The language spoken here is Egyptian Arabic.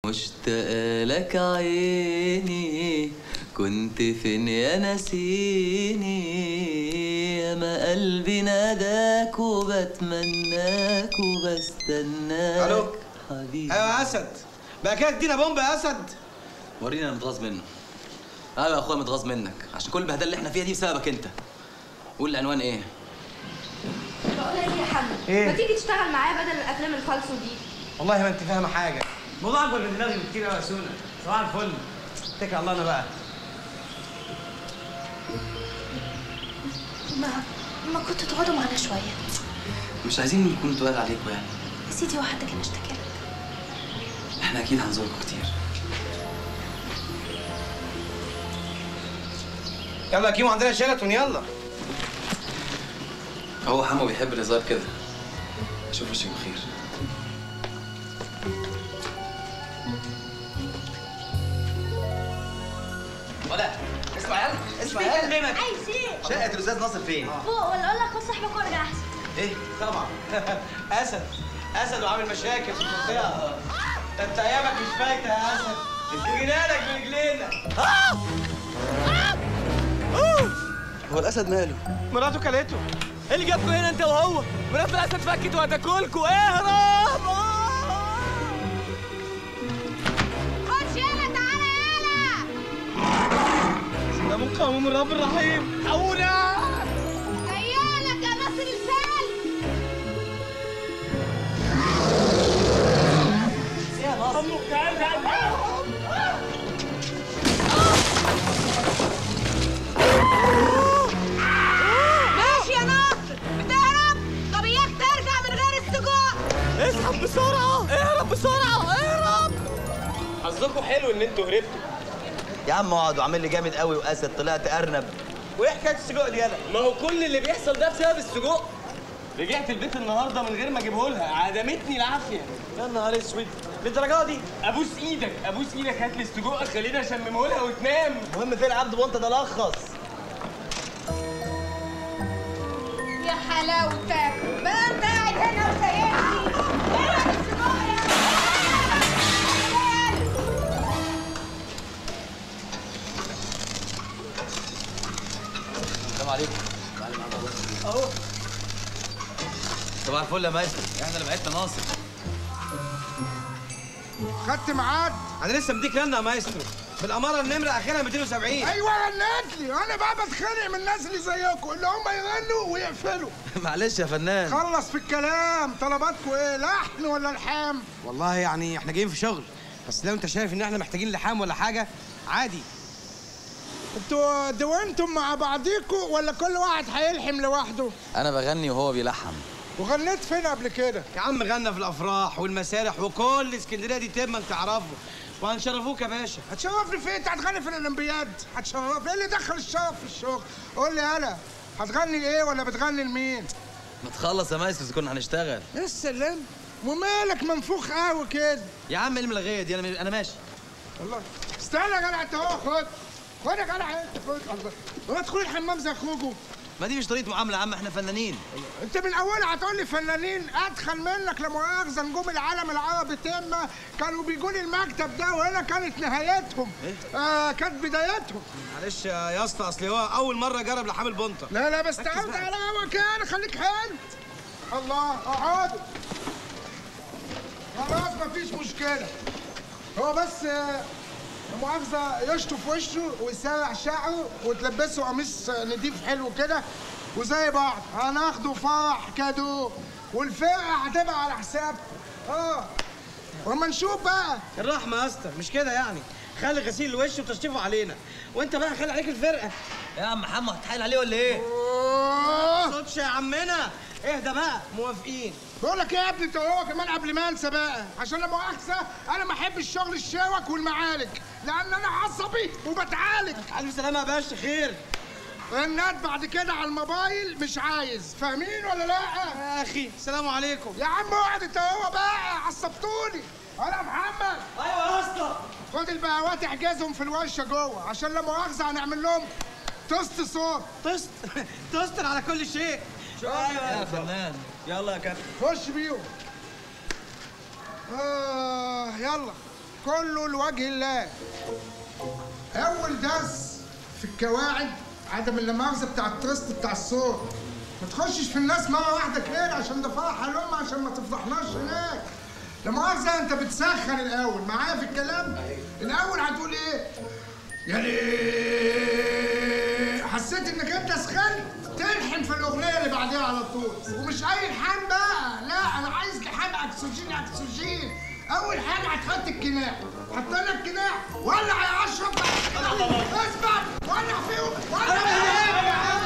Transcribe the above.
مشتاق لك عيني كنت فين يا نسيني يا ما قلبي ناداك وبتمناك وبستناك ألو؟ حبيبي ايوه يا اسد بقى كده تدينا بومب يا اسد وريني انا متغاظ منه ايوه يا اخويا متغاظ منك عشان كل البهدله اللي احنا فيها دي بسببك انت قول العنوان ايه بقول لك ايه يا حمد إيه؟ ما تيجي تشتغل معايا بدل الافلام الفالصو دي والله ما انت فاهمه حاجه الموضوع اكبر من دماغي بكتير قوي يا سونا صباح الفل اتكل على الله انا بقى ما ما كنت تقعدوا معانا شويه مش عايزين نكون تقال عليكم يعني يا سيدي وحد كان اشتكى لك احنا اكيد هنزوركم كتير يلا يا كيمو عندنا شيراتون يلا هو حمو بيحب الهزار كده اشوف وشك بخير ولا اسمع يلا اسمع يلا عايز ايه؟ شقة الأستاذ ناصر فين؟ فوق ولا اقول لك خد صاحبك وارجع احسن إيه؟ طبعا اسد اسد وعامل مشاكل في المنطقه ده انت ايامك مش فايته يا اسد جنانك برجلينا هو الاسد ماله مراته كلته ايه اللي جابكوا هنا انت وهو؟ مرات الاسد فكت وهتاكلكوا اهرب خش يلا تعالى يلا ده مقاوم من رب الرحيم حونا جايالك يا ناصر الفال ماشي يا ناصر بتهرب طب اياك ترجع من غير السجون اسحب بسرعه اهرب بسرعه اهرب حظكم حلو ان انتوا هربتوا يا عم اقعد وعامل لي جامد قوي وأسد طلعت أرنب وايه حكايه السجق دي يلا ما هو كل اللي بيحصل ده بسبب السجق رجعت البيت النهارده من غير ما اجيبه لها عدمتني العافيه يا نهار اسود للدرجه دي ابوس ايدك ابوس ايدك هات لي السجق خليني اشممه لها وتنام المهم فين عبد وانت ده لخص يا حلاوتك بقى انت قاعد هنا وسايبني ايه السجق يا السلام عليكم صباح الفل يا مايسترو احنا اللي بعتنا ناصر خدت ميعاد انا لسه مديك رنه يا مايسترو بالاماره النمره اخرها 270 ايوه غنت لي انا بقى بتخانق من الناس اللي زيكم اللي هم يغنوا ويقفلوا معلش يا فنان خلص في الكلام طلباتكم ايه لحن ولا لحام والله يعني احنا جايين في شغل بس لو انت شايف ان احنا محتاجين لحام ولا حاجه عادي انتوا دونتم مع بعضيكوا ولا كل واحد هيلحم لوحده انا بغني وهو بيلحم وغنيت فين قبل كده يا عم غنى في الافراح والمسارح وكل اسكندريه دي تم تعرفه وهنشرفوك يا باشا هتشرفني فين انت هتغني في الاولمبياد هتشرف ايه اللي دخل الشرف في الشغل قول لي يالا هتغني لايه ولا بتغني لمين ما تخلص يا مايسترو إذا كنا هنشتغل يا سلام ومالك منفوخ قوي كده يا عم اللي ملغيه دي انا انا ماشي والله استنى يا جدع انت اهو خد خد يا جدع انت خد الله هو تدخل الحمام زي اخوكوا ما دي مش طريقه معامله يا عم احنا فنانين انت من اولها هتقول لي فنانين ادخل منك لا مؤاخذه نجوم العالم العربي تمه كانوا بيجوا لي المكتب ده وهنا كانت نهايتهم آه كانت بدايتهم معلش يا اسطى اصل هو اول مره جرب لحام البنطه لا لا بس تعال على مكان خليك هند الله اقعدوا خلاص مفيش مشكله هو بس آه، لا مؤاخذة يشطف وشه ويسرح شعره وتلبسه قميص نضيف حلو كده وزي بعض هناخده فرح كادو والفرقة هتبقى على حساب اه واما نشوف بقى الرحمه يا اسطى مش كده يعني خلي غسيل الوش وتشطيفه علينا وانت بقى خلي عليك الفرقه يا عم محمد هتحايل عليه ولا ايه أوه. صوتش يا عمنا اهدى بقى موافقين بقول لك ايه يا ابني انت هو كمان قبل ما انسى بقى عشان لا مؤاخذة انا ما احبش شغل الشوك والمعالج لان انا عصبي وبتعالج الف سلامه يا باشا خير النت بعد كده على الموبايل مش عايز فاهمين ولا لا يا اخي السلام عليكم يا عم اقعد انت هو بقى عصبتوني انا محمد ايوه يا اسطى خد البهوات احجزهم في الورشه جوه عشان لا مؤاخذه هنعمل لهم تست صوت تست تستر على كل شيء ايوه يا يا فنان يلا يا كابتن خش بيهم آه يلا كله لوجه الله اول درس في القواعد عدم اللمؤاخذه بتاع الترست بتاع الصوت ما تخشش في الناس مره واحده كده عشان ده فرح حلوم عشان ما تفضحناش هناك لا مؤاخذه انت بتسخن الاول معايا في الكلام الاول هتقول ايه يعني حسيت انك انت سخنت تلحن في الاغنيه اللي بعديها على طول ومش اي لحام بقى لا انا عايز لحام اكسجين اكسجين اول حاجه هتحط الكناح حط لك الكناح ولع يا اشرف اسمع ولع فيهم ولع فيهم